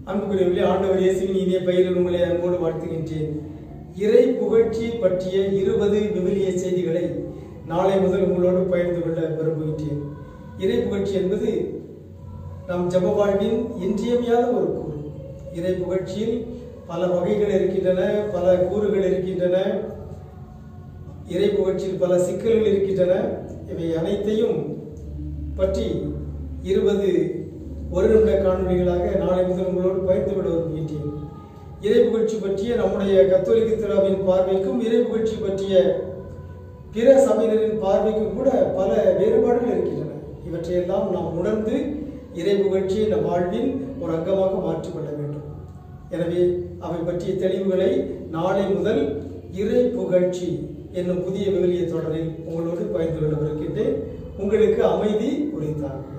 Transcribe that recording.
அன்புக்குரியவர்களே ஆண்டவர் இயேசுவின் இனிய பெயரில் உங்களை அன்போடு வாழ்த்துகின்றேன் இறை புகழ்ச்சி பற்றிய இருபது விவிலிய செய்திகளை நாளை முதல் உங்களோடு பகிர்ந்து கொள்ள விரும்புகின்றேன் இறை புகழ்ச்சி என்பது நம் ஜப வாழ்வின் இன்றியமையாத ஒரு கூறு இறை புகழ்ச்சியில் பல வகைகள் இருக்கின்றன பல கூறுகள் இருக்கின்றன இறை புகழ்ச்சியில் பல சிக்கல்கள் இருக்கின்றன இவை அனைத்தையும் பற்றி இருபது ஒரு நிமிட காணொலிகளாக நாளை முதல் உங்களோடு பகிர்ந்து கொள்ள விரும்புகின்றேன் இறை புகழ்ச்சி பற்றிய நம்முடைய கத்தோலிக்க திருவிழாவின் பார்வைக்கும் இறை புகழ்ச்சி பற்றிய பிற சபையினரின் பார்வைக்கும் கூட பல வேறுபாடுகள் இருக்கின்றன இவற்றையெல்லாம் நாம் உணர்ந்து இறை புகழ்ச்சியை நம் வாழ்வின் ஒரு அங்கமாக மாற்றிக்கொள்ள வேண்டும் எனவே அவை பற்றிய தெளிவுகளை நாளை முதல் இறை புகழ்ச்சி என்னும் புதிய விவிலிய தொடரில் உங்களோடு பகிர்ந்து கொள்ளவிருக்கின்றேன் உங்களுக்கு அமைதி உரித்தாங்க